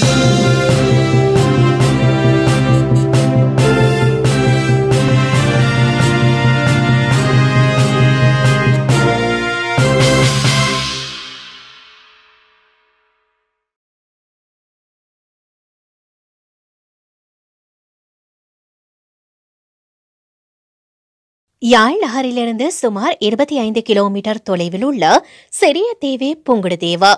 யாழ் நகரிலிருந்து சுமார் இருபத்தி ஐந்து கிலோமீட்டர் தொலைவில் உள்ள சிறிய தீவு புங்குடுதீவு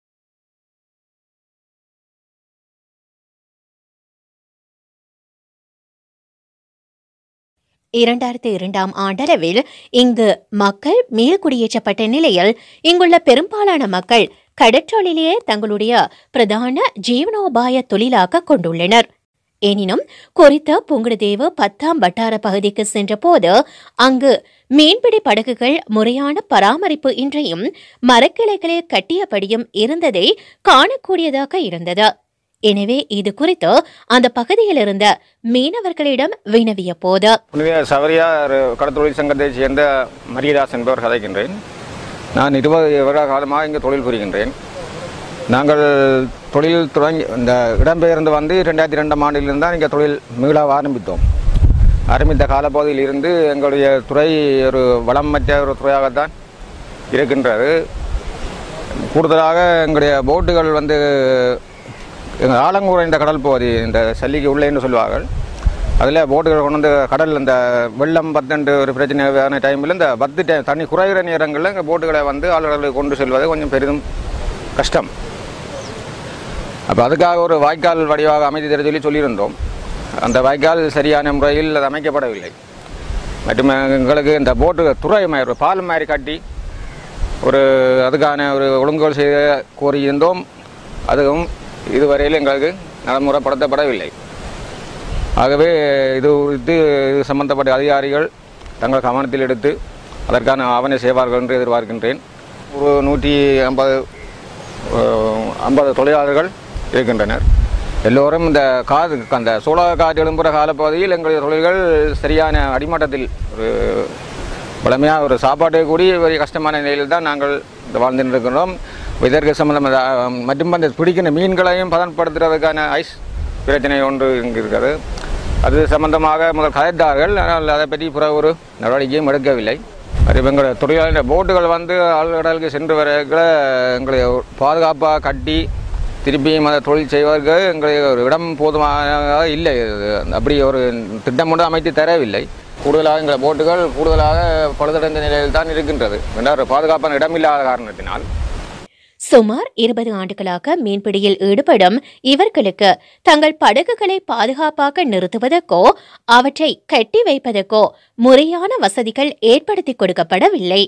இரண்டாயிரத்தி இரண்டாம் ஆண்டளவில் இங்கு மக்கள் மீள்குடியேற்றப்பட்ட நிலையில் இங்குள்ள பெரும்பாலான மக்கள் கடற்றொழிலையே தங்களுடைய பிரதான ஜீவனோபாய தொழிலாக கொண்டுள்ளனர் எனினும் குறித்த புங்குடுதீவு பத்தாம் வட்டார பகுதிக்கு சென்றபோது அங்கு மீன்பிடி படகுகள் முறையான பராமரிப்பு இன்றியும் மரக்கிளைகளில் கட்டியபடியும் இருந்ததை காணக்கூடியதாக இருந்தது எனவே இது குறித்து அந்த பகுதியில் இருந்த மீனவர்களிடம் வினவிய போது புனித சவரியார் கடத்தொழில் சங்கத்தைச் சேர்ந்த மரியதாஸ் என்பவர் கதைக்கின்றேன் நான் இருபது வருட காலமாக இங்கு தொழில் புரிகின்றேன் நாங்கள் தொழில் தொடங்கி இந்த இடம்பெயர்ந்து வந்து ரெண்டாயிரத்தி ரெண்டாம் ஆண்டிலிருந்து தான் இங்கே தொழில் மீள ஆரம்பித்தோம் ஆரம்பித்த காலப்பகுதியில் இருந்து எங்களுடைய துறை ஒரு வளமற்ற ஒரு துறையாகத்தான் இருக்கின்றது கூடுதலாக எங்களுடைய போட்டுகள் வந்து எங்கள் ஆலங்குறைந்த கடல் பகுதி இந்த சல்லிக்கு உள்ளே என்று சொல்லுவார்கள் அதில் போட்டுகள் கொண்டு வந்து கடல் இந்த வெள்ளம் பத்தண்டு ஒரு பிரச்சனையான டைமில் இந்த பத்து டைம் தண்ணி குறைகிற நேரங்களில் இங்கே போட்டுகளை வந்து ஆளுநர்களுக்கு கொண்டு செல்வது கொஞ்சம் பெரிதும் கஷ்டம் அப்போ அதுக்காக ஒரு வாய்க்கால் வடிவாக அமைதி தர சொல்லி சொல்லியிருந்தோம் அந்த வாய்க்கால் சரியான முறையில் அது அமைக்கப்படவில்லை மற்றும் எங்களுக்கு இந்த போட்டு துறை மாதிரி ஒரு பாலம் மாதிரி கட்டி ஒரு அதுக்கான ஒரு ஒழுங்குகள் செய்ய கோரியிருந்தோம் அதுவும் இதுவரையில் எங்களுக்கு நடைமுறைப்படுத்தப்படவில்லை ஆகவே இது இது இது சம்பந்தப்பட்ட அதிகாரிகள் தங்கள் கவனத்தில் எடுத்து அதற்கான ஆவணை செய்வார்கள் என்று எதிர்பார்க்கின்றேன் ஒரு நூற்றி ஐம்பது ஐம்பது தொழிலாளர்கள் இருக்கின்றனர் எல்லோரும் இந்த காது அந்த சோழ காற்று எழும்புற காலப்பகுதியில் எங்களுடைய தொழில்கள் சரியான அடிமட்டத்தில் ஒரு பழமையாக ஒரு சாப்பாட்டை கூடி ஒரு கஷ்டமான நிலையில் தான் நாங்கள் இந்த வாழ்ந்துட்டு இருக்கிறோம் இதற்கு சம்பந்தம் மற்றும் அந்த பிடிக்கின்ற மீன்களையும் பதன்படுத்துறதுக்கான ஐஸ் பிரச்சனை ஒன்று இங்கு இருக்கிறது அது சம்பந்தமாக முதல் கதைத்தார்கள் ஆனால் அதை பற்றி பிற ஒரு நடவடிக்கையும் எடுக்கவில்லை அது எங்களுடைய தொழிலாளர் போட்டுகள் வந்து ஆழ்கடலுக்கு சென்று வரக்குள்ள எங்களை பாதுகாப்பாக கட்டி திருப்பியும் அதை தொழில் செய்வதற்கு எங்களுக்கு ஒரு இடம் போதுமாக இல்லை இது அப்படி ஒரு திட்டம் மட்டும் அமைத்து தரவில்லை கூடுதலாக எங்கள் போட்டுகள் கூடுதலாக பழுதடைந்த நிலையில் தான் இருக்கின்றது என்றால் பாதுகாப்பான இடம் இல்லாத காரணத்தினால் சுமார் இருபது ஆண்டுகளாக மீன்பிடியில் ஈடுபடும் இவர்களுக்கு தங்கள் படகுகளை பாதுகாப்பாக நிறுத்துவதற்கோ அவற்றை கட்டி வைப்பதற்கோ முறையான வசதிகள் ஏற்படுத்தி கொடுக்கப்படவில்லை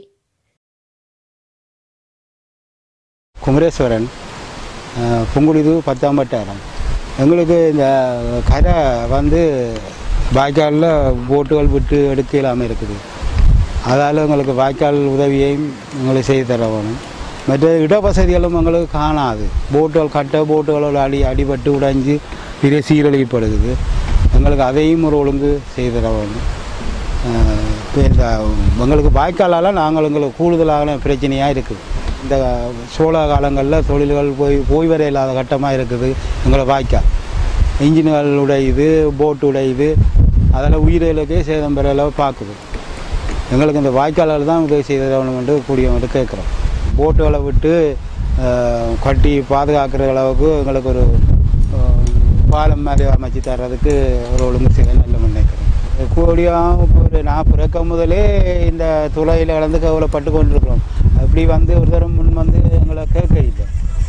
குமரேஸ்வரன் அஹ், புங்குடுது பத்தாம் வட்டாரம் எங்களுக்கு இந்த கரை வந்து வாய்க்காலில் போட்டுகள் விட்டு எடுக்க இல்லாமல் இருக்குது அதால் எங்களுக்கு வாய்க்கால் உதவியையும் எங்களுக்கு செய்து தர வேணும் மற்ற இடவசதிகளும் எங்களுக்கு காணாது போட்டுகள் கட்ட போட்டுகளோட அடி அடிபட்டு உடைஞ்சு பெரிய சீரழிப்படுகிறது எங்களுக்கு அதையும் ஒரு ஒழுங்கு செய்து தர வேணும் அஹ், இப்போ இந்த எங்களுக்கு வாய்க்காலால் நாங்கள் எங்களுக்கு கூடுதலான பிரச்சனையாக இருக்குது இந்த சோழ காலங்களில் தொழில்கள் போய் போய் வர இல்லாத கட்டமாக இருக்குது எங்களை வாய்க்கால் இன்ஜின்கள் உடையுது போட்டு உடையுது அதில் உயிர்களுக்கே சேதம் பெற அளவு பார்க்குது எங்களுக்கு இந்த வாய்க்காலால் தான் உதவி செய்து தரணுமென்று கூடியவன்ட்டு கேட்குறோம் போட்டுகளை விட்டு அஹ், கட்டி பாதுகாக்கிற அளவுக்கு எங்களுக்கு ஒரு அஹ், பாலம் மாதிரி அமைச்சு தர்றதுக்கு ஒரு ஒழுங்கு செய்ய நல்ல நினைக்கிறேன் கூடியும் இப்போ ஒரு நான் பிறக்க முதலே இந்த துளையில் கலந்து கவலைப்பட்டு கொண்டிருக்கிறோம் அப்படி வந்து ஒரு தரம் முன் வந்து எங்களை கேட்க இல்லை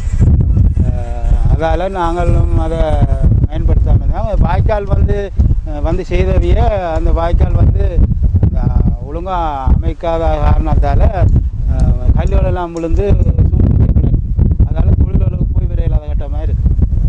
அதால் நாங்களும் அதை பயன்படுத்தாமல் தான் வாய்க்கால் வந்து அஹ், வந்து செய்தவிய அந்த வாய்க்கால் வந்து ஒழுங்காக அமைக்காத காரணத்தால் கல்லுகளெல்லாம் விழுந்து அதால் தொழில்களுக்கு போய் வர இல்லாத கட்டமாக இருக்குது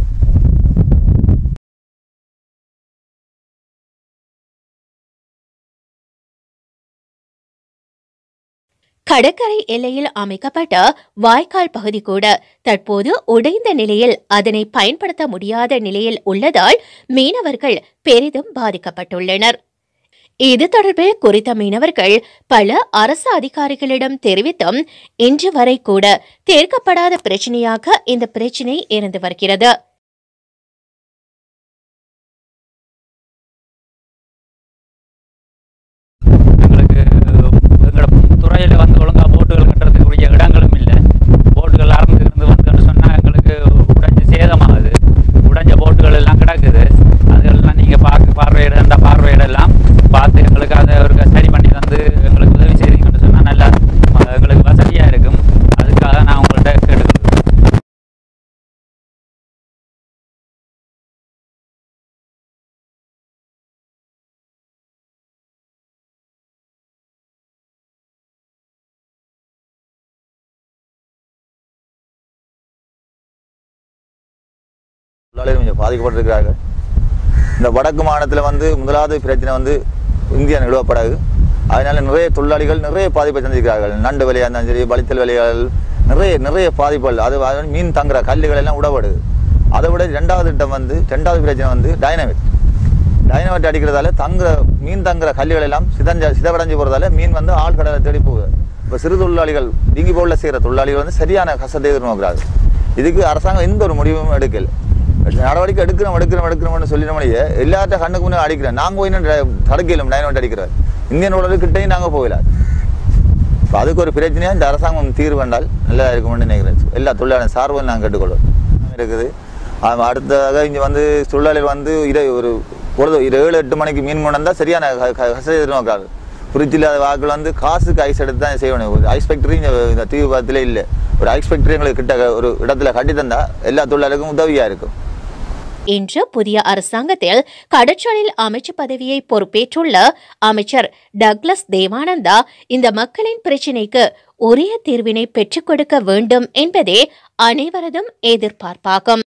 கடற்கரை எல்லையில் அமைக்கப்பட்ட வாய்க்கால் பகுதி கூட தற்போது உடைந்த நிலையில் அதனை பயன்படுத்த முடியாத நிலையில் உள்ளதால் மீனவர்கள் பெரிதும் பாதிக்கப்பட்டுள்ளனர் இது தொடர்பில் குறித்த மீனவர்கள் பல அரசு அதிகாரிகளிடம் தெரிவித்தும் இன்று வரை கூட தீர்க்கப்படாத பிரச்சினையாக இந்த பிரச்சினை இருந்து வருகிறது தொழிலாளர்கள் கொஞ்சம் பாதிக்கப்பட்டிருக்கிறார்கள் இந்த வடக்கு மாநிலத்தில் வந்து முதலாவது பிரச்சனை வந்து இந்திய நிறுவப்படாது அதனால நிறைய தொழிலாளிகள் நிறைய பாதிப்பை சந்திக்கிறார்கள் நண்டு விலையாக இருந்தாலும் சரி வலித்தல் விலைகள் நிறைய நிறைய பாதிப்புகள் அது அது மீன் தங்குற கல்லுகள் எல்லாம் விடப்படுது அதை விட ரெண்டாவது திட்டம் வந்து ரெண்டாவது பிரச்சனை வந்து டைனமிக் டைனமைட் அடிக்கிறதால தங்குற மீன் தங்குற கல்லுகள் எல்லாம் சிதஞ்ச சிதவடைஞ்சு போகிறதால மீன் வந்து ஆழ்கடலை தேடி போகுது இப்போ சிறு தொழிலாளிகள் இங்கி போல செய்கிற தொழிலாளிகள் வந்து சரியான கஷ்டத்தை எதிர்நோக்கிறார்கள் இதுக்கு அரசாங்கம் எந்த ஒரு முடிவும் எடுக்கல நடவடிக்கை எடுக்கிறோம் எடுக்கிறோம் எடுக்கிறோம்னு சொல்லினோம்லையே எல்லார்ட்ட கண்ணுக்கு முன்னே அடிக்கிறேன் நாங்கள் போய் இன்னும் தடுக்கலாம் டைனமைட் அடிக்கிறார் இந்தியன் உடலுக்கிட்டையும் நாங்கள் போகல இப்போ அதுக்கு ஒரு பிரச்சனையாக இந்த அரசாங்கம் தீர்வு கண்டால் நல்லா இருக்கும்னு நினைக்கிறேன் எல்லா தொழிலாளர் சார்பும் நாங்கள் கேட்டுக்கொள்வோம் இருக்குது ஆமா, அடுத்ததாக இங்கே வந்து தொழிலாளர்கள் வந்து இரு ஒரு பொழுது ஒரு ஏழு எட்டு மணிக்கு மீன் கொண்டு வந்தால் சரியான க- க- கஷ்டத்தை எதிர்நோக்காது ஃப்ரிட்ஜ் இல்லாத வாக்கள் வந்து காசுக்கு ஐஸ் எடுத்து தான் செய்யணும் ஒரு ஐஸ் ஃபேக்டரி இந்த இந்த தீவு பாகத்தில் இல்லை ஒரு ஐஸ் ஃபேக்டரி எங்களுக்கு கிட்ட ஒரு இடத்துல கட்டி தந்தால் எல்லா தொழிலாளருக்கும் உதவியாக இருக்கும் இன்று புதிய அரசாங்கத்தில் கடற்றொழில் அமைச்சு பதவியை பொறுப்பேற்றுள்ள அமைச்சர் டக்ளஸ் தேவானந்தா இந்த மக்களின் பிரச்சினைக்கு உரிய தீர்வினை பெற்றுக் கொடுக்க வேண்டும் என்பதே அனைவரதும் எதிர்பார்ப்பாகும்